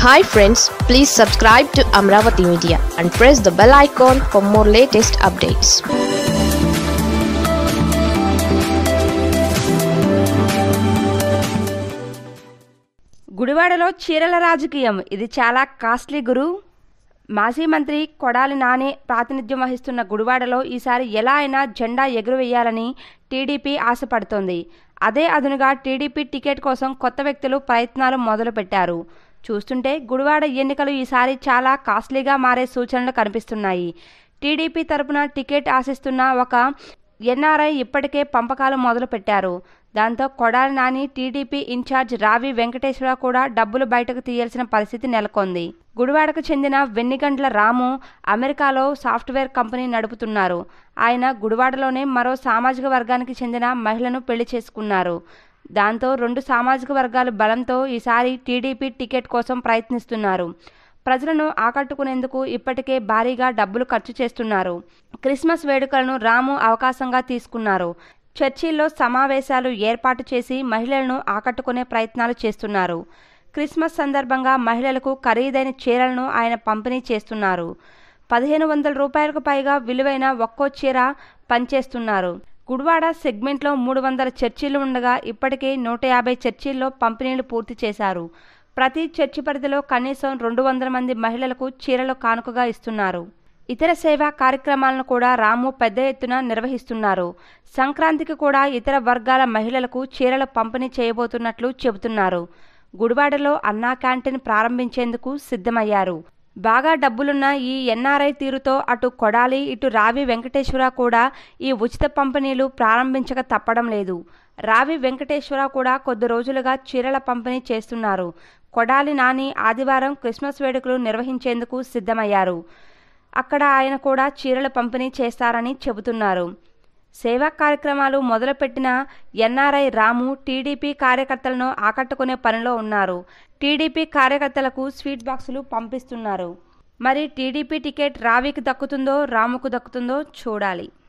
hi friends please subscribe to Amaravati media and press the bell icon for more latest updates గుడివాడలో చీరల రాజకీయం ఇది చాలా కాస్ట్లీ గురు మాజీ మంత్రి కొడాలి నాని ప్రాతినిధ్యం వహిస్తున్న గుడివాడలో ఈసారి ఎలా అయినా జెండా ఎగురవేయాలని టీడీపీ ఆశపడుతోంది అదే అదునుగా టీడీపీ టికెట్ కోసం కొత్త వ్యక్తులు ప్రయత్నాలు మొదలుపెట్టారు చూస్తుంటే గుడివాడ ఎన్నికలు ఈసారి చాలా కాస్ట్లీగా మారే సూచనలు కనిపిస్తున్నాయి టీడీపీ తరపున టికెట్ ఆశిస్తున్న ఒక ఎన్ఆర్ఐ ఇప్పటికే పంపకాలు మొదలుపెట్టారు దాంతో కొడాలి నాని టీడీపీ ఇన్ఛార్జ్ రావి వెంకటేశ్వర కూడా డబ్బులు బయటకు తీయాల్సిన పరిస్థితి నెలకొంది గుడివాడకు చెందిన వెన్నిగండ్ల రాము అమెరికాలో సాఫ్ట్వేర్ కంపెనీ నడుపుతున్నారు ఆయన గుడివాడలోనే మరో సామాజిక వర్గానికి చెందిన మహిళను పెళ్లి చేసుకున్నారు దాంతో రెండు సామాజిక వర్గాల బలంతో ఈసారి టీడీపీ టికెట్ కోసం ప్రయత్నిస్తున్నారు ప్రజలను ఆకట్టుకునేందుకు ఇప్పటికే భారీగా డబ్బులు ఖర్చు చేస్తున్నారు క్రిస్మస్ వేడుకలను రాము అవకాశంగా తీసుకున్నారు చర్చిల్లో సమావేశాలు ఏర్పాటు చేసి మహిళలను ఆకట్టుకునే ప్రయత్నాలు చేస్తున్నారు క్రిస్మస్ సందర్భంగా మహిళలకు ఖరీదైన చీరలను ఆయన పంపిణీ చేస్తున్నారు పదిహేను వందల రూపాయలకు పైగా విలువైన ఒక్కో చీర పనిచేస్తున్నారు గుడివాడ సెగ్మెంట్లో మూడు వందల చర్చీలు ఉండగా ఇప్పటికే నూట యాభై చర్చీల్లో పంపిణీలు పూర్తి చేశారు ప్రతి చర్చి పరిధిలో కనీసం రెండు వందల మంది మహిళలకు చీరలు కానుకగా ఇస్తున్నారు ఇతర సేవా కార్యక్రమాలను కూడా రాము పెద్ద ఎత్తున నిర్వహిస్తున్నారు సంక్రాంతికి కూడా ఇతర వర్గాల మహిళలకు చీరలు పంపిణీ చేయబోతున్నట్లు చెబుతున్నారు గుడివాడలో అన్నా క్యాంటీన్ ప్రారంభించేందుకు సిద్ధమయ్యారు బాగా డబ్బులున్న ఈ ఎన్ఆర్ఐ తీరుతో అటు కొడాలి ఇటు రావి వెంకటేశ్వర కూడా ఈ ఉచిత పంపిణీలు ప్రారంభించక తప్పడం లేదు రావి వెంకటేశ్వర కూడా కొద్ది రోజులుగా చీరల పంపిణీ చేస్తున్నారు కొడాలి నాని ఆదివారం క్రిస్మస్ వేడుకలు నిర్వహించేందుకు సిద్ధమయ్యారు అక్కడ ఆయన కూడా చీరల పంపిణీ చేస్తారని చెబుతున్నారు సేవా కార్యక్రమాలు మొదలుపెట్టిన ఎన్ఆర్ఐ రాము టీడీపీ కార్యకర్తలను ఆకట్టుకునే పనిలో ఉన్నారు టీడీపీ కార్యకర్తలకు స్వీట్ బాక్సులు పంపిస్తున్నారు మరి టీడీపీ టికెట్ రావికి దక్కుతుందో రాముకు దక్కుతుందో చూడాలి